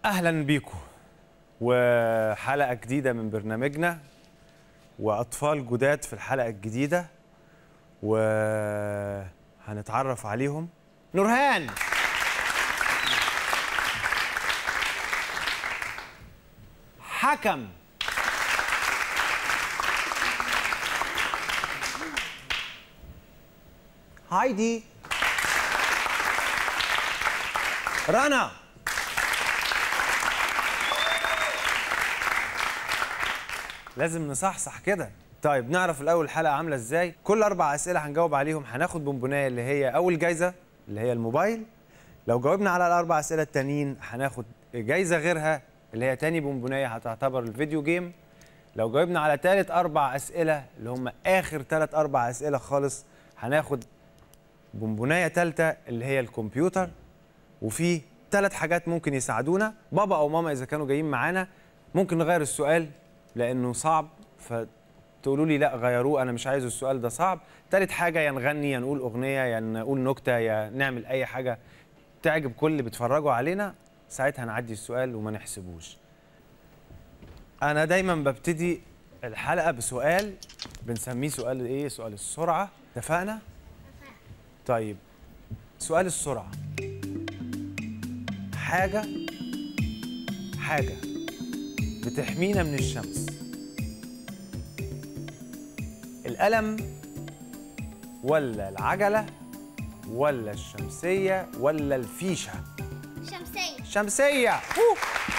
اهلا بيكم وحلقه جديده من برنامجنا واطفال جداد في الحلقه الجديده وهنتعرف عليهم نورهان حكم هايدي رنا لازم نصحصح كده طيب نعرف الاول الحلقه عامله ازاي كل اربع اسئله هنجاوب عليهم هناخد بونبونايه اللي هي اول جايزه اللي هي الموبايل لو جاوبنا على الاربع اسئله التانيين هناخد جايزه غيرها اللي هي تاني بونبونايه هتعتبر الفيديو جيم لو جاوبنا على تالت اربع اسئله اللي هم اخر تلات اربع اسئله خالص هناخد بونبونايه تالته اللي هي الكمبيوتر وفي ثلاث حاجات ممكن يساعدونا بابا او ماما اذا كانوا جايين معانا ممكن نغير السؤال لانه صعب فتقولوا لي لا غيروه انا مش عايز السؤال ده صعب ثالث حاجه يا نغني يا نقول اغنيه يا نقول نكته يا نعمل اي حاجه تعجب كل اللي بيتفرجوا علينا ساعتها نعدي السؤال وما نحسبوش انا دايما ببتدي الحلقه بسؤال بنسميه سؤال ايه سؤال السرعه اتفقنا طيب سؤال السرعه حاجه حاجه بتحمينا من الشمس القلم ولا العجله ولا الشمسيه ولا الفيشه شمسية شمسيه أوه.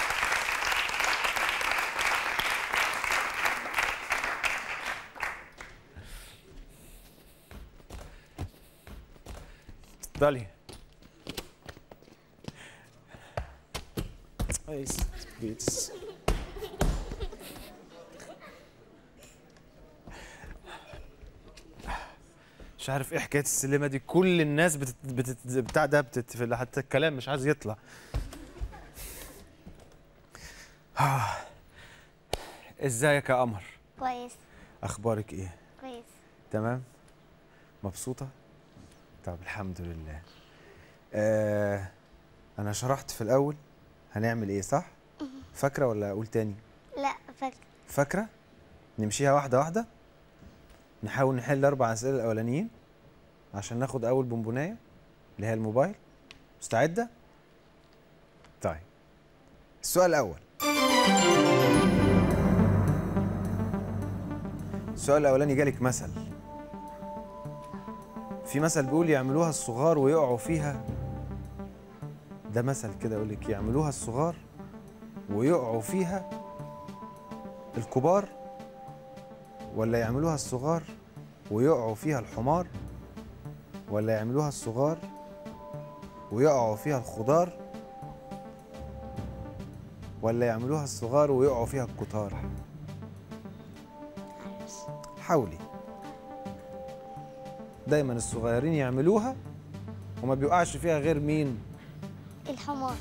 اتفضلي ايس بيتس مش عارف ايه حكايه السلمه دي كل الناس بتت... بتت... بتاع ده بتت... في- حتى الكلام مش عايز يطلع آه. ازيك يا قمر كويس اخبارك ايه كويس تمام مبسوطه طب الحمد لله آه انا شرحت في الاول هنعمل ايه صح فاكره ولا اقول تاني لا فاكر فاكره نمشيها واحده واحده نحاول نحل الاربع اسئله الاولانيين عشان ناخد اول بونبونايه اللي هي الموبايل مستعده طيب السؤال الاول السؤال الاولاني جالك مثل في مثل بيقول يعملوها الصغار ويقعوا فيها ده مثل كده يقول لك يعملوها الصغار ويقعوا فيها الكبار ولا يعملوها الصغار ويقعوا فيها الحمار ولا يعملوها الصغار ويقعوا فيها الخضار ولا يعملوها الصغار ويقعوا فيها الكتار حاولي دايما الصغيرين يعملوها وما بيقعش فيها غير مين الحمار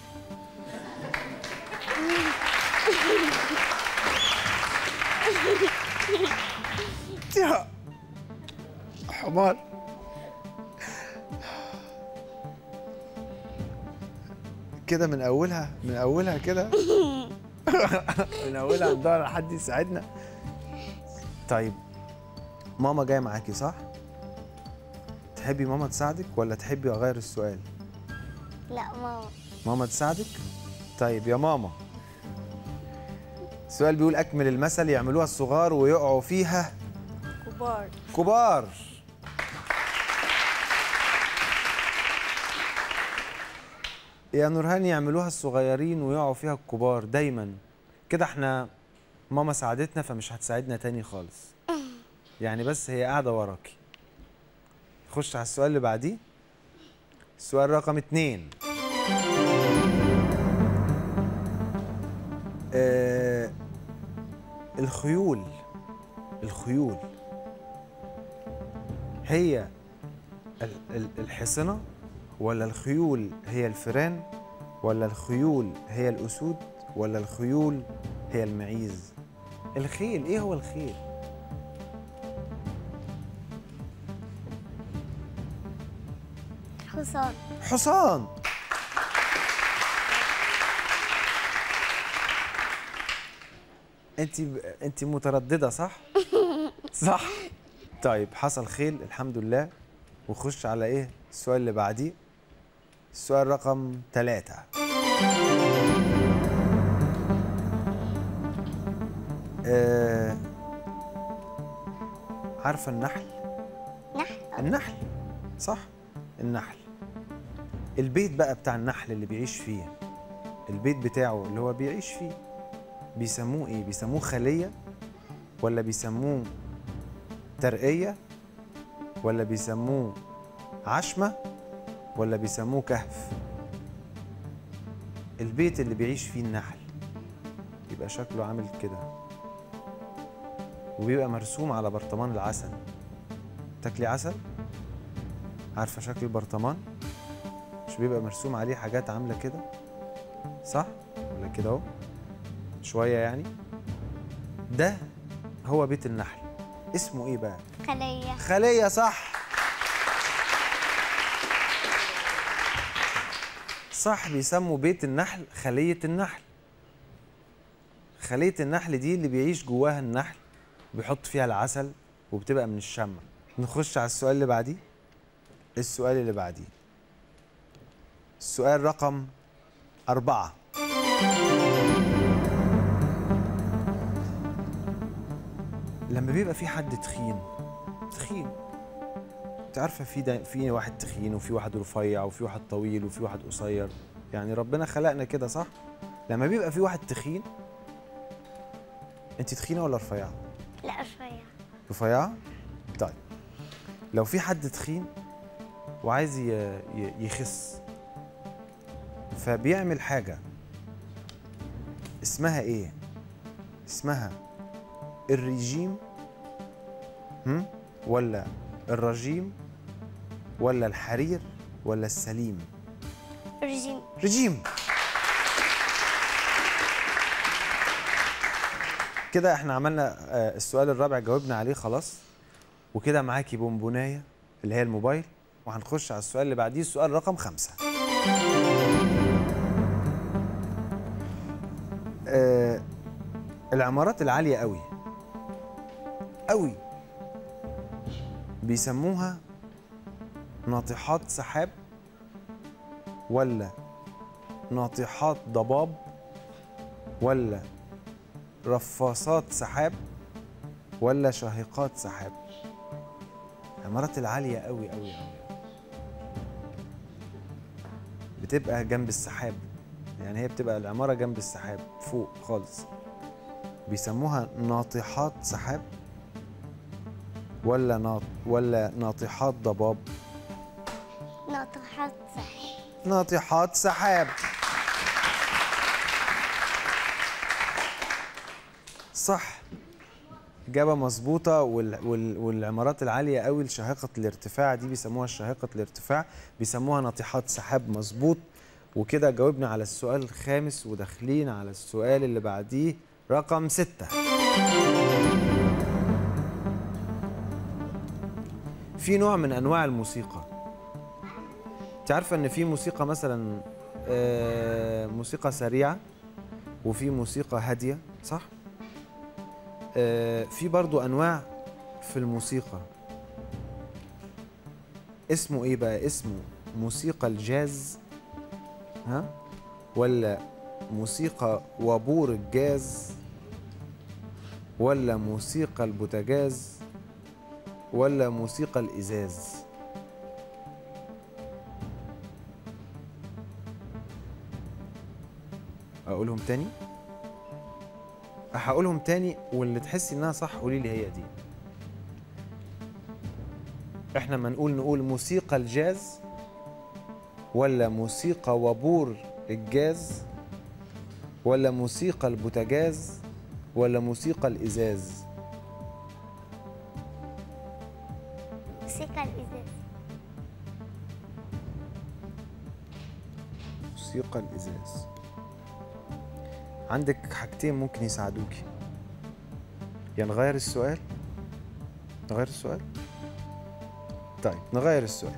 يا حمار كده من اولها من اولها كده من اولها ندور على حد يساعدنا طيب ماما جايه معاكي صح تحبي ماما تساعدك ولا تحبي اغير السؤال لا ماما ماما تساعدك طيب يا ماما السؤال بيقول اكمل المثل يعملوها الصغار ويقعوا فيها كبار كبار يا نورهان يعملوها الصغيرين ويقعوا فيها الكبار دايما كده احنا ماما ساعدتنا فمش هتساعدنا تاني خالص يعني بس هي قاعدة وراكي خش على السؤال اللي بعديه السؤال رقم اتنين آه الخيول الخيول هي ال- ال- الحصنة ولا الخيول هي الفئران ولا الخيول هي الأسود ولا الخيول هي المعيز الخيل ايه هو الخيل حصان حصان انت انت متردده صح صح طيب حصل خير الحمد لله وخش على ايه السؤال اللي بعديه السؤال رقم ثلاثة آه عارفة النحل نحل النحل صح النحل البيت بقى بتاع النحل اللي بيعيش فيه البيت بتاعه اللي هو بيعيش فيه بيسموه ايه بيسموه خلية ولا بيسموه ترقية ولا بيسموه عشمة ولا بيسموه كهف البيت اللي بيعيش فيه النحل يبقى شكله عامل كده وبيبقى مرسوم على برطمان العسل تاكلي عسل عارفه شكل البرطمان مش بيبقى مرسوم عليه حاجات عامله كده صح ولا كده اهو شويه يعني ده هو بيت النحل اسمه ايه بقى خلية خليه صح صح بيسموا بيت النحل خليه النحل خليه النحل دي اللي بيعيش جواها النحل بيحط فيها العسل وبتبقى من الشمع نخش على السؤال اللي بعديه السؤال اللي بعديه السؤال رقم أربعة لما بيبقى في حد تخين تخين انت عارفه في دا في واحد تخين وفي واحد رفيع وفي واحد طويل وفي واحد قصير يعني ربنا خلقنا كده صح لما بيبقى في واحد تخين انت تخينه ولا رفيعه لا شوية رفيعه طيب لو في حد تخين وعايز ي- ي- يخس فبيعمل حاجه اسمها ايه اسمها الرجيم هم؟ ولا الرجيم ولا الحرير ولا السليم رجيم رجيم كده احنا عملنا آه، السؤال الرابع جاوبنا عليه خلاص وكده معاكي بونبونايه اللي هي الموبايل وهنخش على السؤال اللي بعديه السؤال رقم خمسة آه العمارات العالية قوي قوي بيسموها ناطحات سحاب ولا ناطحات ضباب ولا رفاصات سحاب ولا شاهقات سحاب العمارات العالية قوي قوي قوي بتبقى جنب السحاب يعني هي بتبقى العمارة جنب السحاب فوق خالص بيسموها ناطحات سحاب ولا ناط ولا ناطحات ضباب ناطحات صحيح ناطحات سحاب صح إجابة مظبوطة وال... وال... والعمارات العالية قوي الشاهقة الارتفاع دي بيسموها شاهقة الارتفاع بيسموها ناطحات سحاب مظبوط وكده جاوبنا على السؤال الخامس وداخلين على السؤال اللي بعديه رقم ستة في نوع من أنواع الموسيقى انت عارفه ان في موسيقى مثلا آه، موسيقى سريعه وفي موسيقى هاديه صح آه، في برضو انواع في الموسيقى اسمه ايه بقى اسمه موسيقى الجاز ها ولا موسيقى وابور الجاز ولا موسيقى البوتاجاز ولا موسيقى الازاز اقولهم تاني هقولهم تاني واللي تحسي انها صح قولي لي هي دي احنا ما نقول نقول موسيقى الجاز ولا موسيقى وبور الجاز ولا موسيقى البوتاجاز ولا موسيقى الازاز موسيقى الإزاز موسيقى الازاز عندك حاجتين ممكن يساعدوكي يا نغير السؤال نغير السؤال طيب نغير السؤال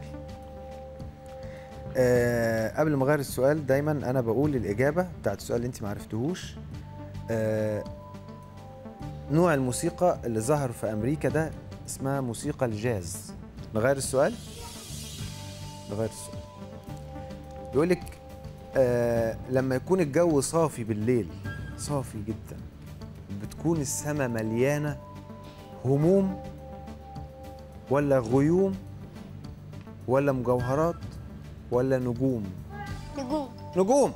آه قبل ما اغير السؤال دايما انا بقول الاجابه بتاعت السؤال اللي انت ما عرفتهوش آه نوع الموسيقى اللي ظهر في امريكا ده اسمها موسيقى الجاز نغير السؤال نغير السؤال بيقول لك آه لما يكون الجو صافي بالليل صافي جدا بتكون السماء مليانه هموم ولا غيوم ولا مجوهرات ولا نجوم نجوم نجوم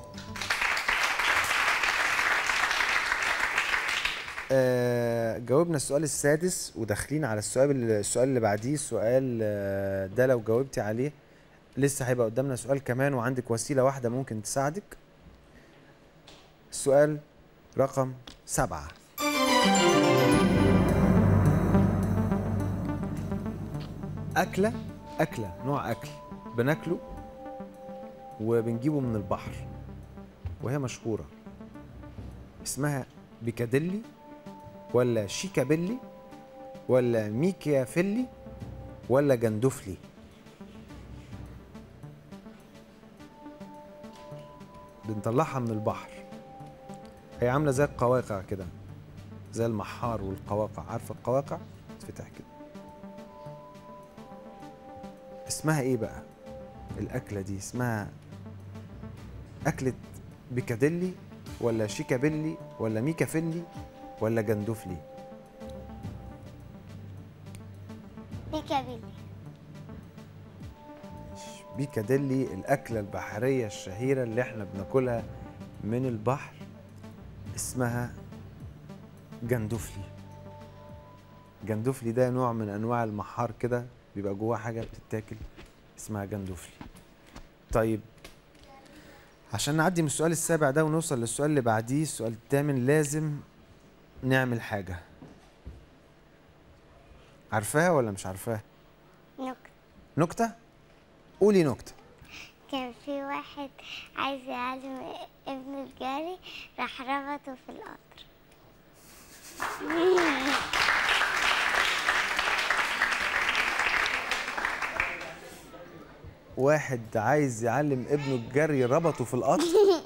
آه جاوبنا السؤال السادس وداخلين على السؤال السؤال اللي بعديه السؤال آه، ده لو جاوبتي عليه لسه هيبقى قدامنا سؤال كمان وعندك وسيلة واحدة ممكن تساعدك السؤال رقم سبعة أكلة أكلة نوع أكل بناكله وبنجيبه من البحر وهي مشهورة اسمها بيكاديلي ولا شيكابيلي ولا ميكيافيلي ولا جندفلي بنطلعها من البحر هي عاملة زي القواقع كده زي المحار والقواقع عارفة القواقع تفتح كده اسمها ايه بقى الأكلة دي اسمها أكلة بيكاديلي ولا شيكابيلي ولا ميكافيلي ولا جندفلي بيكابيلي بيكاديلي الأكلة البحرية الشهيرة اللي احنا بناكلها من البحر اسمها جندفلي جندفلي ده نوع من أنواع المحار كده بيبقى جواه حاجة بتتاكل اسمها جندفلي طيب عشان نعدي من السؤال السابع ده ونوصل للسؤال اللي بعديه السؤال الثامن لازم نعمل حاجة عارفاها ولا مش عارفاها؟ نكتة نكتة؟ قولي نكتة كان في واحد عايز يعلم ابنه الجاري راح ربطه في القطر واحد عايز يعلم ابنه الجري ربطه في القطر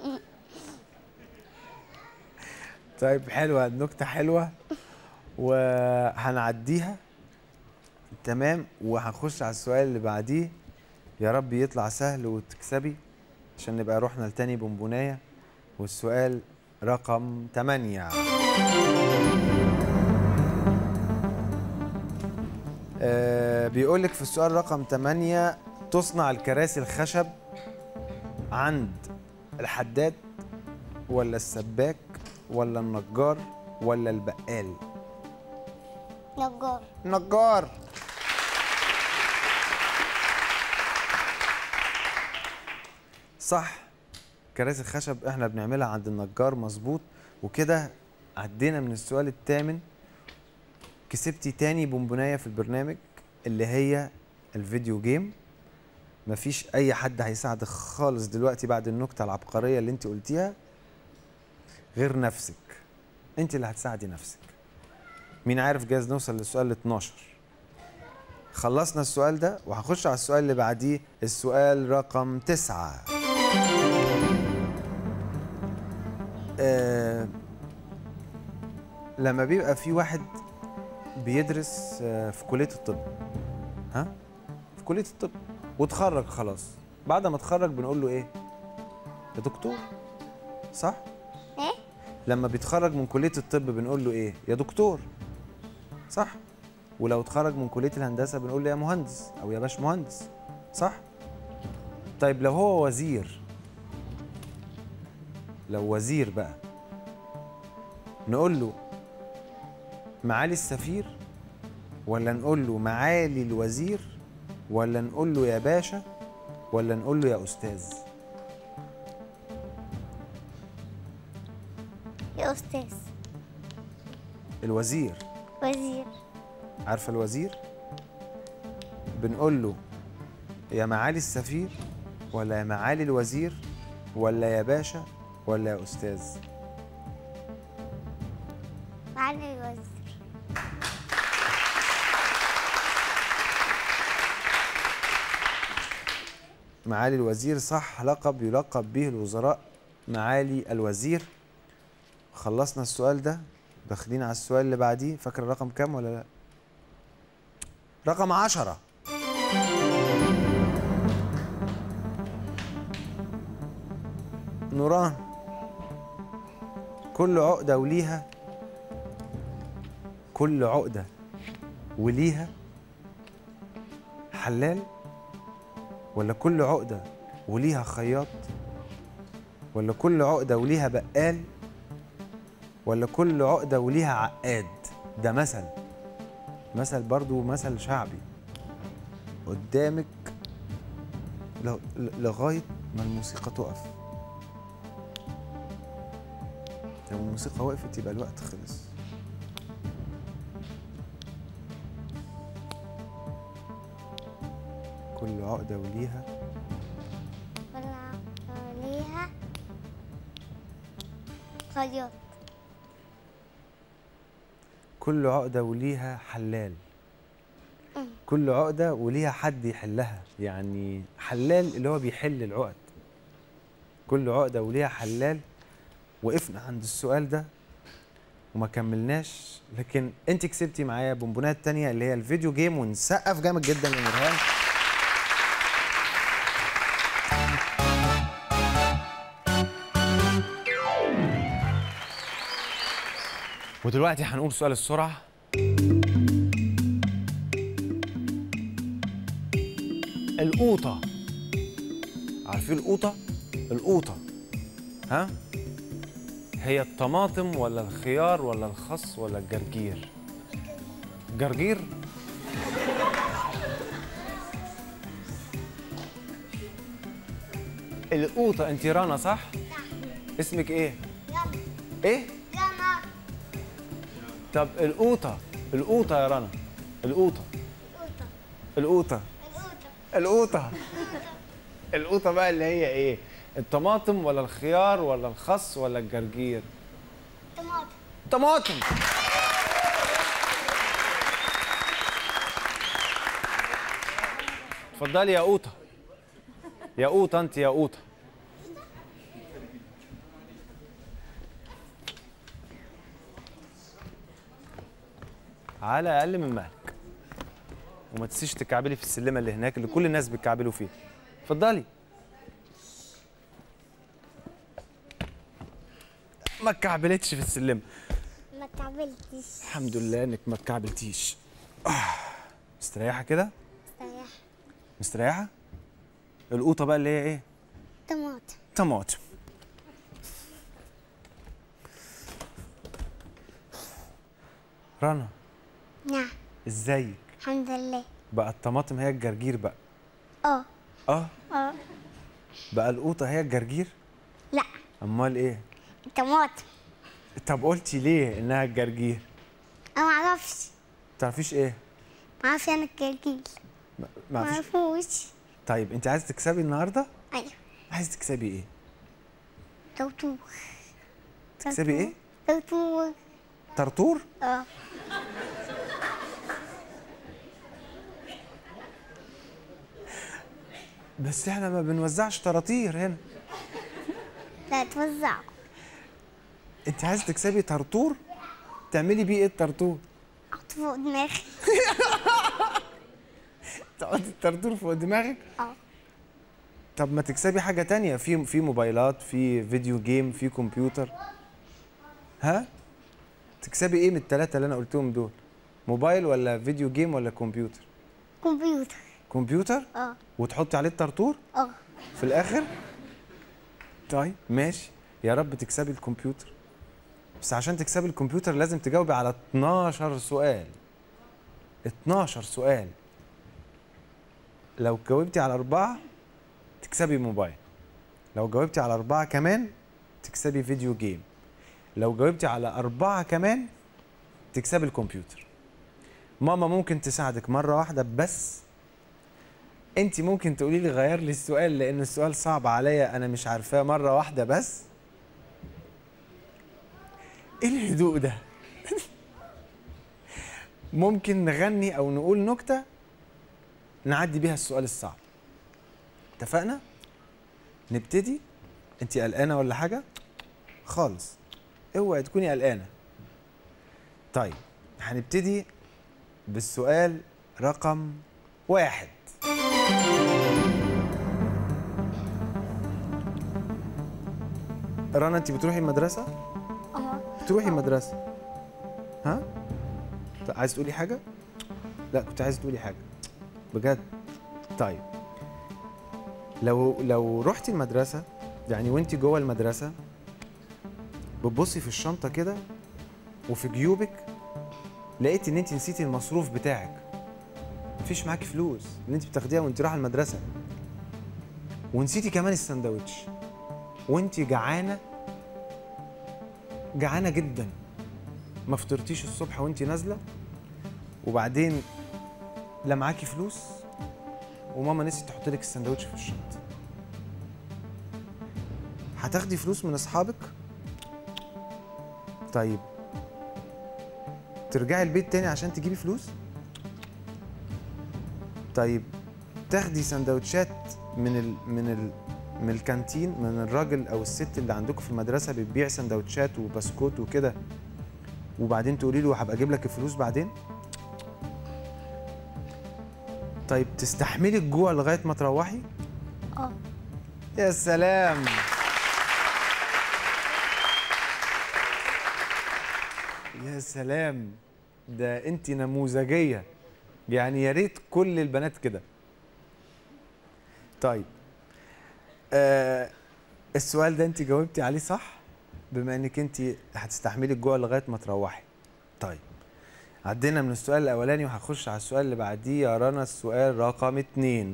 طيب حلوة النكتة حلوة وهنعديها تمام وهنخش على السؤال اللي بعديه يا رب يطلع سهل وتكسبي عشان نبقى رحنا لتاني بونبوناية والسؤال رقم 8 آه بيقول لك في السؤال رقم 8 تصنع الكراسي الخشب عند الحداد ولا السباك ولا النجار ولا البقال نجار نجار صح كراسي الخشب احنا بنعملها عند النجار مظبوط وكده عدينا من السؤال الثامن كسبتي تاني بونبونايه في البرنامج اللي هي الفيديو جيم مفيش اي حد هيساعدك خالص دلوقتي بعد النكته العبقريه اللي انت قلتيها غير نفسك انت اللي هتساعدي نفسك مين عارف جايز نوصل للسؤال ال 12 خلصنا السؤال ده وهخش على السؤال اللي بعديه السؤال رقم تسعة آه لما بيبقى في واحد بيدرس آه في كلية الطب ها في كلية الطب وتخرج خلاص بعد ما اتخرج بنقول له ايه يا دكتور صح ايه لما بيتخرج من كلية الطب بنقول له ايه يا دكتور صح ولو اتخرج من كلية الهندسة بنقول له يا مهندس او يا باش مهندس صح طيب لو هو وزير لو وزير بقى نقول له معالي السفير ولا نقول له معالي الوزير ولا نقول له يا باشا ولا نقول له يا استاذ يا استاذ الوزير وزير عارفه الوزير بنقول له يا معالي السفير ولا يا معالي الوزير ولا يا باشا ولا يا استاذ معالي الوزير معالي الوزير صح لقب يلقب به الوزراء معالي الوزير خلصنا السؤال ده داخلين على السؤال اللي بعديه فاكر الرقم كام ولا لا رقم عشرة نوران كل عقدة وليها كل عقدة وليها حلال ولا كل عقدة وليها خياط ولا كل عقدة وليها بقال ولا كل عقدة وليها عقاد ده مثل مثل برضو مثل شعبي قدامك ل- ل- لغاية ما الموسيقى تقف لو الموسيقى وقفت يبقى الوقت خلص كل عقدة وليها ولا ليها خياط كل عقدة وليها حلال مم. كل عقدة وليها حد يحلها يعني حلال اللي هو بيحل العقد كل عقدة وليها حلال وقفنا عند السؤال ده وما كملناش لكن انت كسبتي معايا بونبونات تانية اللي هي الفيديو جيم ونسقف جامد جدا لنورهان ودلوقتي هنقول سؤال السرعة القوطة عارفين القوطة؟ القوطة ها؟ هي الطماطم ولا الخيار ولا الخس ولا الجرجير؟ جرجير؟ القوطة انت رنا صح؟ اسمك ايه؟ ايه؟ يلا طب القوطة القوطة يا رنا القوطة القوطة القوطة القوطة بقى اللي هي ايه؟ الطماطم ولا الخيار ولا الخس ولا الجرجير؟ طماطم طماطم اتفضلي يا قوطة يا قوطة انت يا قوطة على اقل من مهلك وما تنسيش تكعبلي في السلمه اللي هناك اللي كل الناس بتكعبلوا فيه اتفضلي ما اتكعبلتش في السلمه ما تعملتش الحمد لله انك ما اتكعبلتيش آه. مستريحه كده استريح مستريحه القوطه بقى اللي هي ايه طماطم طماطم رنا نعم ازيك الحمد لله بقى الطماطم هي الجرجير بقى اه اه اه بقى القوطه هي الجرجير لا امال ايه طماطم طب قلتي ليه انها الجرجير انا ما اعرفش تعرفيش ايه ما اعرفش انا الكركيل ما ما ما فيش اعرفوش طيب انت عايزه تكسبي النهارده ايوه عايزه تكسبي ايه توتور تكسبي ايه توتور طرطور اه بس احنا ما بنوزعش طراطير هنا لا توزعوا انت عايزه تكسبي طرطور تعملي بيه ايه الطرطور احط فوق دماغي تقعدي الطرطور فوق دماغك اه طب ما تكسبي حاجه تانية في في موبايلات في فيديو جيم في كمبيوتر ها تكسبي ايه من الثلاثه اللي انا قلتهم دول موبايل ولا فيديو جيم ولا كمبيوتر كمبيوتر كمبيوتر اه وتحطي عليه الطرطور اه في الاخر طيب ماشي يا رب تكسبي الكمبيوتر بس عشان تكسبي الكمبيوتر لازم تجاوبي على 12 سؤال 12 سؤال لو جاوبتي على أربعة تكسبي موبايل لو جاوبتي على أربعة كمان تكسبي فيديو جيم لو جاوبتي على أربعة كمان تكسبي الكمبيوتر ماما ممكن تساعدك مرة واحدة بس انت ممكن تقولي لي غير لي السؤال لان السؤال صعب عليا انا مش عارفاه مره واحده بس ايه الهدوء ده ممكن نغني او نقول نكته نعدي بيها السؤال الصعب اتفقنا نبتدي انت قلقانه ولا حاجه خالص اوعي تكوني قلقانه طيب هنبتدي بالسؤال رقم واحد رنا انت بتروحي المدرسة؟ اه بتروحي المدرسة ها؟ طيب، عايز تقولي حاجة؟ لا كنت عايز تقولي حاجة بجد طيب لو لو رحتي المدرسة يعني وانت جوه المدرسة بتبصي في الشنطة كده وفي جيوبك لقيتي ان انت نسيتي المصروف بتاعك مفيش معاكي فلوس اللي انت بتاخديها وانت رايحة المدرسة ونسيتي كمان السندوتش وانت جعانة جعانة جدا ما فطرتيش الصبح وانت نازلة وبعدين لا معاكي فلوس وماما نسيت تحط لك السندوتش في الشنطة هتاخدي فلوس من اصحابك طيب ترجعي البيت تاني عشان تجيبي فلوس طيب تاخدي سندوتشات من ال من ال من الكانتين من الراجل او الست اللي عندكم في المدرسه بتبيع سندوتشات وبسكوت وكده وبعدين تقولي له هبقى اجيب لك الفلوس بعدين طيب تستحملي الجوع لغايه ما تروحي اه يا سلام يا سلام ده انت نموذجيه يعني يا ريت كل البنات كده طيب آه السؤال ده انت جاوبتي عليه صح بما انك انت هتستحملي الجوع لغايه ما تروحي طيب عدينا من السؤال الاولاني وهخش على السؤال اللي بعديه يا رنا السؤال رقم اتنين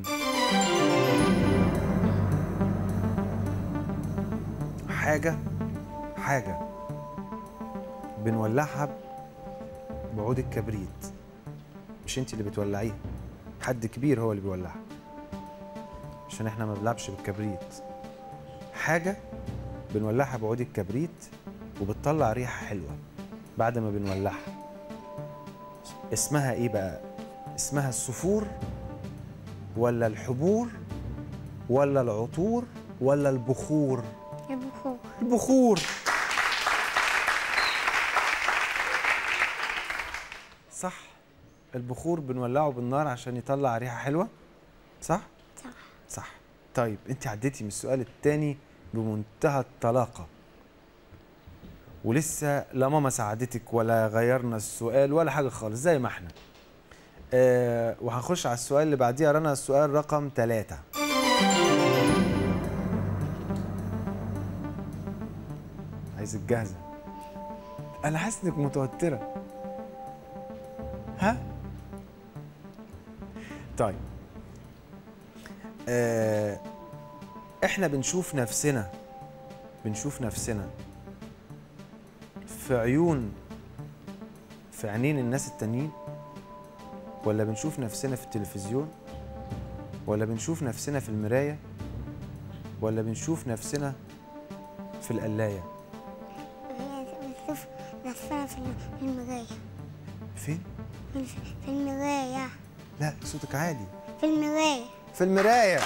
حاجة حاجة بنولعها بعود الكبريت مش انت اللي بتولعيها حد كبير هو اللي بيولعها عشان احنا ما بنلعبش بالكبريت حاجة بنولعها بعود الكبريت وبتطلع ريحة حلوة بعد ما بنولعها اسمها ايه بقى اسمها الصفور ولا الحبور ولا العطور ولا البخور البخور البخور صح البخور بنولعه بالنار عشان يطلع ريحة حلوة صح؟ صح صح طيب انت عديتي من السؤال التاني بمنتهى الطلاقة ولسه لا ماما ساعدتك ولا غيرنا السؤال ولا حاجة خالص زي ما احنا آه وهنخش على السؤال اللي بعديه رنا السؤال رقم ثلاثة عايزك جاهزة أنا حاسس إنك متوترة ها؟ طيب آه إحنا بنشوف نفسنا بنشوف نفسنا في عيون في عينين الناس التانيين ولا بنشوف نفسنا في التلفزيون ولا بنشوف نفسنا في المراية ولا بنشوف نفسنا في القلاية بنشوف نفسنا في في المراية فين؟ في في المراية لا صوتك عالي في المراية في المراية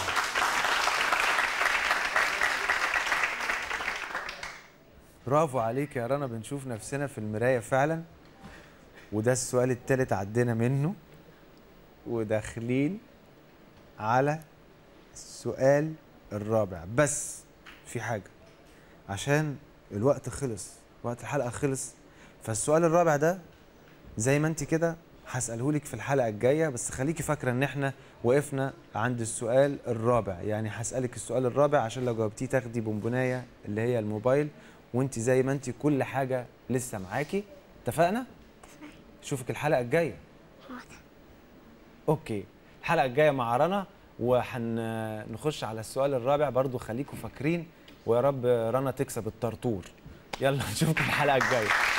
برافو عليك يا رنا بنشوف نفسنا في المراية فعلا وده السؤال التالت عدينا منه وداخلين على السؤال الرابع بس في حاجة عشان الوقت خلص وقت الحلقة خلص فالسؤال الرابع ده زي ما انت كده هسأله لك في الحلقة الجاية بس خليكي فاكرة ان احنا وقفنا عند السؤال الرابع يعني هسألك السؤال الرابع عشان لو جاوبتيه تاخدي بونبوناية اللي هي الموبايل وانت زي ما انت كل حاجة لسه معاكي اتفقنا؟ اشوفك الحلقة الجاية حاضر اوكي الحلقة الجاية مع رنا وهنخش على السؤال الرابع برضو خليكم فاكرين ويا رب رنا تكسب الطرطور يلا نشوفكم الحلقة الجاية